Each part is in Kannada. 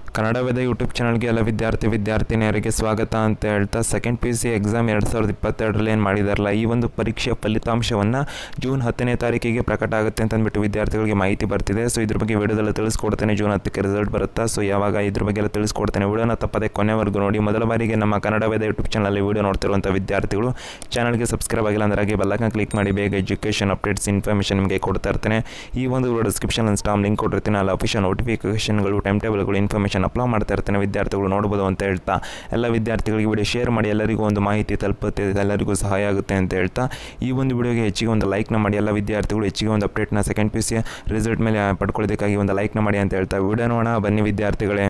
ಕನ್ನಡ ವೇದ ಯೂಟ್ಯೂಬ್ ಚಾನಲ್ಗೆ ಎಲ್ಲ ವಿದ್ಯಾರ್ಥಿ ವಿದ್ಯಾರ್ಥಿನಿಯರಿಗೆ ಸ್ವಾಗತ ಅಂತ ಹೇಳ್ತಾ second P U C exam ಎರಡು ಸಾವಿರದ ಇಪ್ಪತ್ತೆರಡರಲ್ಲಿ ಏನು ಮಾಡಿದಾರಲ್ಲ ಈ ಒಂದು ಪರೀಕ್ಷೆಯ ಫಲಿತಾಂಶವನ್ನು ಜೂನ್ ಹತ್ತನೇ ತಾರೀಕಿಗೆ ಪ್ರಕಟ ಆಗುತ್ತೆ ಅಂತ ಅಂದ್ಬಿಟ್ಟು ವಿದ್ಯಾರ್ಥಿಗಳಿಗೆ ಮಾಹಿತಿ ಬರ್ತಿದೆ ಸೊ ಇದ್ರ ಬಗ್ಗೆ ವಿಡಿಯೋದಲ್ಲಿ ತಿಳಿಸ್ಕೊಡ್ತೇನೆ ಜೂನ್ ಹತ್ತಕ್ಕೆ ರಿಸಲ್ಟ್ ಬರುತ್ತಾ ಸೊ ಯಾವಾಗ ಇದ್ರ ಬಗ್ಗೆ ಎಲ್ಲ ತಿಳಿಸ್ಕೊಡ್ತೇನೆ ವಿಡಿಯೋನ ತಪ್ಪದೆ ಕೊನೆವರೆಗೂ ನೋಡಿ ಮೊದಲ ಬಾರಿಗೆ ನಮ್ಮ ಕನ್ನಡ ವೇದ ಯೂಟ್ಯೂಬ್ ಚಾನಲಲ್ಲಿ ವಿಡಿಯೋ ನೋಡ್ತಿರುವಂಥ ವಿದ್ಯಾರ್ಥಿಗಳು ಚಾನಲ್ಗೆ ಸಬ್ಸ್ಕ್ರೈಬ್ ಆಗಿಲ್ಲ ಅಂದರೆ ಹಾಗೆ ಬೆಲ್ಲೈಕನ್ ಕ್ಲಿಕ್ ಮಾಡಿ ಬೇಗ ಎಜುಕೇಷನ್ ಅಪ್ಡೇಟ್ಸ್ ಇನ್ಫಾರ್ಮೇಷನ್ ನಿಮಗೆ ಕೊಡ್ತಾ ಇರ್ತೇನೆ ಈ ಒಂದು ವಿಡಿಯೋ ಡಿಸ್ಕ್ರಿಪ್ಷನ್ ಇನ್ಸ್ಟಾಮ್ ಲಿಂಕ್ ಕೊಟ್ಟಿರ್ತೀನಿ ಅಲ್ಲಿ ಅಫಿಷಿಯಲ್ ನೋಟಿಫಿಕೇಷನ್ಗಳು ಟೈಮ್ ಟೇಬಲ್ಗಳು ಇನ್ಫಾರ್ಮೇಷನ್ ಅಪ್ಲೋಡ್ ಮಾಡ್ತಾ ಇರ್ತೇನೆ ವಿದ್ಯಾರ್ಥಿಗಳು ನೋಡ್ಬೋದು ಅಂತ ಹೇಳ್ತಾ ಎಲ್ಲ ವಿದ್ಯಾರ್ಥಿಗಳಿಗೆ ವಿಡಿಯೋ ಶೇರ್ ಮಾಡಿ ಎಲ್ಲರಿಗೂ ಒಂದು ಮಾಹಿತಿ ತಲುಪುತ್ತೆ ಎಲ್ಲರಿಗೂ ಸಹಾಯ ಆಗುತ್ತೆ ಅಂತ ಹೇಳ್ತಾ ಈ ಒಂದು ವಿಡಿಯೋಗೆ ಹೆಚ್ಚಿಗೆ ಒಂದು ಲೈಕ್ನ ಮಾಡಿ ಎಲ್ಲ ವಿದ್ಯಾರ್ಥಿಗಳು ಹೆಚ್ಚಿಗೆ ಒಂದು ಅಪ್ಡೇಟ್ನ ಸೆಕೆಂಡ್ ಪಿ ಸಿ ರಿಸಲ್ಟ್ ಮೇಲೆ ಪಡ್ಕೊಳ್ಳೋದಕ್ಕಾಗಿ ಒಂದು ಲೈಕ್ನ ಮಾಡಿ ಅಂತ ಹೇಳ್ತಾ ವಿಡಿಯೋ ನೋಡೋಣ ಬನ್ನಿ ವಿದ್ಯಾರ್ಥಿಗಳೇ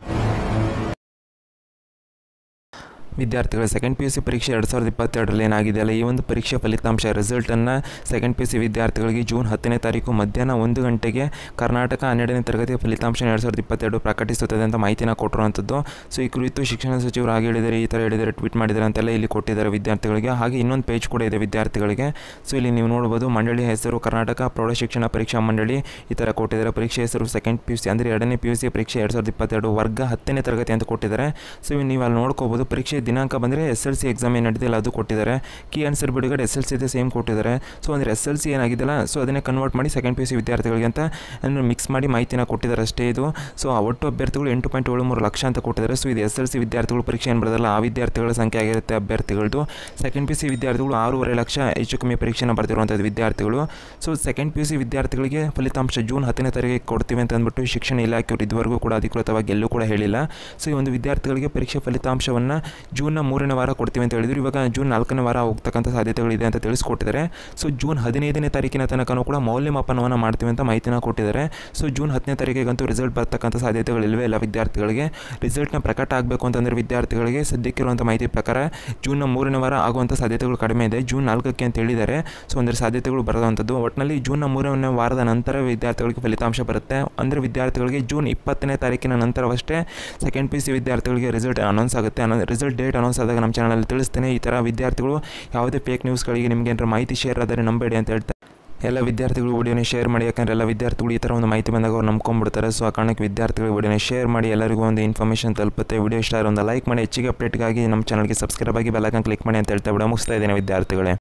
ವಿದ್ಯಾರ್ಥಿಗಳ ಸೆಕೆಂಡ್ ಪಿ ಯು ಸಿ ಪರೀಕ್ಷೆ ಎರಡು ಸಾವಿರದ ಇಪ್ಪತ್ತೆರಡರಲ್ಲಿ ಏನಾಗಿದೆಯಲ್ಲ ಈ ಒಂದು ಪರೀಕ್ಷೆ ಫಲಿತಾಂಶ ರಿಸಲ್ಟನ್ನು ಸೆಕೆಂಡ್ ಪಿ ಯು ಸಿ ವಿದ್ಯಾರ್ಥಿಗಳಿಗೆ ಜೂನ್ ಹತ್ತನೇ ತಾರೀಕು ಮಧ್ಯಾಹ್ನ ಒಂದು ಗಂಟೆಗೆ ಕರ್ನಾಟಕ ಹನ್ನೆರಡನೇ ತರಗತಿಯ ಫಲಿತಾಂಶ ಎರಡು ಸಾವಿರದ ಇಪ್ಪತ್ತೆರಡು ಪ್ರಕಟಿಸುತ್ತದೆ ಅಂತ ಮಾಹಿತಿನ ಕೊಟ್ಟಿರುವಂಥದ್ದು ಸೊ ಈ ಕುರಿತು ಶಿಕ್ಷಣ ಸಚಿವರು ಹಾಗೆ ಹೇಳಿದ್ದಾರೆ ಈ ಥರ ಹೇಳಿದ್ದಾರೆ ಟ್ವೀಟ್ ಮಾಡಿದ್ದಾರೆ ಅಂತೆಲ್ಲ ಇಲ್ಲಿ ಕೊಟ್ಟಿದ್ದಾರೆ ವಿದ್ಯಾರ್ಥಿಗಳಿಗೆ ಹಾಗೆ ಇನ್ನೊಂದು ಪೇಜ್ ಕೂಡ ಇದೆ ವಿದ್ಯಾರ್ಥಿಗಳಿಗೆ ಸೊ ಇಲ್ಲಿ ನೀವು ನೋಡ್ಬೋದು ಮಂಡಳಿ ಹೆಸರು ಕರ್ನಾಟಕ ಪ್ರೌಢಶಿಕ್ಷಣ ಪರೀಕ್ಷಾ ಮಂಡಳಿ ಈ ಥರ ಕೊಟ್ಟಿದ್ದಾರೆ ಪರೀಕ್ಷೆ ಹೆಸರು ಸೆಕೆಂಡ್ ಪಿ ಯು ಸಿ ಅಂದರೆ ಎರಡನೇ ಪಿ ಯು ಸಿ ಪರೀಕ್ಷೆ ಎರಡು ಸಾವಿರದ ಇಪ್ಪತ್ತೆರಡು ವರ್ಗ ಹತ್ತನೇ ತರಗತಿ ಅಂತ ಕೊಟ್ಟಿದ್ದಾರೆ ಸೊ ಇವು ನೀವು ಅಲ್ಲಿ ನೋಡ್ಕೋಬೋದು ಪರೀಕ್ಷೆ ದಿನಾಂಕ ಬಂದರೆ ಎಸ್ ಎಲ್ ಸಿ ಎಕ್ಸಾಮ್ ಏನು ನಡೆದಿಲ್ಲ ಅದು ಕೊಟ್ಟಿದ್ದಾರೆ ಕೀ ಆನ್ಸರ್ ಬಿಡುಗಡೆ ಎಸ್ ಎಲ್ ಸಿ ಇದೆ ಸೇಮ್ ಕೊಟ್ಟಿದ್ದಾರೆ ಸೊ ಅಂದರೆ ಎಸ್ ಎಲ್ ಸಿ ಏನಾಗಿದೆಯಲ್ಲ ಸೊ ಅದನ್ನೇ ಕನ್ವರ್ಟ್ ಮಾಡಿ ಸೆಕೆಂಡ್ ಪಿ ಯು ಸಿ ವಿದ್ಯಾರ್ಥಿಗಳಿಗೆ ಅಂತ ಅಂದರೆ ಮಿಕ್ಸ್ ಮಾಡಿ ಮಾಹಿತಿನ ಕೊಟ್ಟಿದ್ದಾರೆ ಅಷ್ಟೇ ಇದು ಸೊ ಆ ಒಟ್ಟು ಅಭ್ಯರ್ಥಿಗಳು ಎಂಟು ಪಾಯಿಂಟ್ ಏಳು ಮೂರು ಲಕ್ಷ ಅಂತ ಕೊಟ್ಟಿದ್ದಾರೆ ಸೊ ಇದು ಎಸ್ ಎಲ್ ಸಿ ವಿದ್ಯಾರ್ಥಿಗಳು ಪರೀಕ್ಷೆ ಏನು ಬರೋದಲ್ಲ ಆ ವಿದ್ಯಾರ್ಥಿಗಳ ಸಂಖ್ಯೆ ಆಗಿರುತ್ತೆ ಅಭ್ಯರ್ಥಿಗಳದ್ದು ಸೆಕೆಂಡ್ ಪಿ ಯು ಸಿ ವಿದ್ಯಾರ್ಥಿಗಳು ಆರೂವರೆ ಲಕ್ಷ ಹೆಚ್ಚು ಕಮ್ಮಿ ಪರೀಕ್ಷೆನ ಬರ್ತಿರುವಂಥದ್ದು ವಿದ್ಯಾರ್ಥಿಗಳು so second P U C ವಿದ್ಯಾರ್ಥಿಗಳಿಗೆ ಫಲಿತಾಂಶ ಜೂನ್ ಹತ್ತನೇ ತಾರೀಕಿಗೆ ಕೊಡ್ತೀವಿ ಅಂತ ಅಂದ್ಬಿಟ್ಟು ಶಿಕ್ಷಣ ಇಲಾಖೆಯವರು ಇದುವರೆಗೂ ಕೂಡ ಅಧಿಕೃತವಾಗಿ ಎಲ್ಲೂ ಕೂಡ ಹೇಳಿಲ್ಲ ಸೊ ಈ ಒಂದು ವಿದ್ಯಾರ್ಥಿಗಳಿಗೆ ಪರೀಕ್ಷೆ ಫಲಿತಾಂಶವನ್ನು ಜೂನ್ನ ಮೂರನೇ ವಾರ ಕೊಡ್ತೀವಿ ಅಂತ ಹೇಳಿದ್ರು ಇವಾಗ ಜೂನ್ ನಾಲ್ಕನೇ ವಾರ ಹೋಗ್ತಕ್ಕಂಥ ಸಾಧ್ಯತೆಗಳಿದೆ ಅಂತ ತಿಳಿಸ್ಕೊಟ್ಟಿದ್ದಾರೆ ಸೊ ಜೂನ್ ಹದಿನೈದನೇ ತಾರೀಕಿನ ತನಕನೂ ಕೂಡ ಮೌಲ್ಯಮಾಪನವನ್ನು ಮಾಡ್ತೀವಿ ಅಂತ ಮಾಹಿತಿನ ಕೊಟ್ಟಿದ್ದಾರೆ ಸೊ ಜೂನ್ ಹತ್ತನೇ ತಾರೀಕಿಗಂತೂ ರಿಸಲ್ಟ್ ಬರ್ತಕ್ಕಂಥ ಸಾಧ್ಯತೆಗಳಿಲ್ವೇ ಇಲ್ಲ ವಿದ್ಯಾರ್ಥಿಗಳಿಗೆ ರಿಸಲ್ಟ್ನ ಪ್ರಕಟ ಆಗಬೇಕು ಅಂತಂದರೆ ವಿದ್ಯಾರ್ಥಿಗಳಿಗೆ ಸದ್ಯಕ್ಕಿರುವಂಥ ಮಾಹಿತಿ ಪ್ರಕಾರ ಜೂನ್ನ ಮೂರನೇ ವಾರ ಆಗುವಂಥ ಸಾಧ್ಯತೆಗಳು ಕಡಿಮೆ ಇದೆ ಜೂನ್ ನಾಲ್ಕಕ್ಕೆ ಅಂತ ಹೇಳಿದ್ದಾರೆ ಸೊ ಅಂದರೆ ಸಾಧ್ಯತೆಗಳು ಬರೋವಂಥದ್ದು ಒಟ್ಟಿನಲ್ಲಿ ಜೂನ್ನ ಮೂರನೇ ವಾರದ ನಂತರ ವಿದ್ಯಾರ್ಥಿಗಳಿಗೆ ಫಲಿತಾಂಶ ಬರುತ್ತೆ ಅಂದರೆ ವಿದ್ಯಾರ್ಥಿಗಳಿಗೆ ಜೂನ್ ಇಪ್ಪತ್ತನೇ ತಾರೀಕಿನ ನಂತರವಷ್ಟೇ ಸೆಕೆಂಡ್ ಪಿ ಸಿ ವಿದ್ಯಾರ್ಥಿಗಳಿಗೆ ರಿಸಲ್ಟ್ ಅನೌನ್ಸ್ ಆಗುತ್ತೆ ಅನ್ನೋ ರಿಸಲ್ಟ್ ಡೇಟ್ ಅನೌನ್ಸ್ ಆದಾಗ ನಮ್ಮ ಚಾನಲಲ್ಲಿ ತಿಳಿಸ್ತೇನೆ ಈ ಥರ ವಿದ್ಯಾರ್ಥಿಗಳು ಯಾವುದೇ ಫೇಕ್ ನ್ಯೂಸ್ಗಳಿಗೆ ನಿಮಗೆ ಏನಾರ ಮಾಹಿತಿ ಶೇರ್ ಆದರೆ ನಂಬೇಡಿ ಅಂತ ಹೇಳ್ತಾರೆ ಎಲ್ಲ ವಿದ್ಯಾರ್ಥಿಗಳು ವಿಡಿಯೋನ ಶೇರ್ ಮಾಡಿ ಯಾಕಂದರೆ ಎಲ್ಲ ವಿದ್ಯಾರ್ಥಿಗಳು ಈ ಥರ ಒಂದು ಮಾಹಿತಿ ಬಂದಾಗ ಅವ್ರು ನಂಬ್ಕೊಂಡ್ಬಿಡ್ತಾರೆ ಸೊ ಆ ಕಾರಣಕ್ಕೆ ವಿದ್ಯಾರ್ಥಿಗಳು ವಿಡಿಯೋನ ಶೇರ್ ಮಾಡಿ ಎಲ್ಲರಿಗೂ ಒಂದು ಇನ್ಫಾರ್ಮೇಷನ್ ತಲುಪುತ್ತೆ ವಿಡಿಯೋ ಇಷ್ಟ ಒಂದು ಲೈಕ್ ಮಾಡಿ ಹೆಚ್ಚಿಗೆ ಅಪ್ಡೇಟ್ಗಾಗಿ ನಮ್ಮ ಚಾನಲ್ಗೆ ಸಬ್ಸ್ಕ್ರೈಬ್ ಆಗಿ ಬೆಲ್ಲೈಕನ್ ಕ್ಲಿಕ್ ಮಾಡಿ ಅಂತ ಹೇಳ್ತಾ ವಿಡಿಯೋ ಮುಗಿಸ್ತಾ ಇದ್ದೇನೆ ವಿದ್ಯಾರ್ಥಿಗಳೇ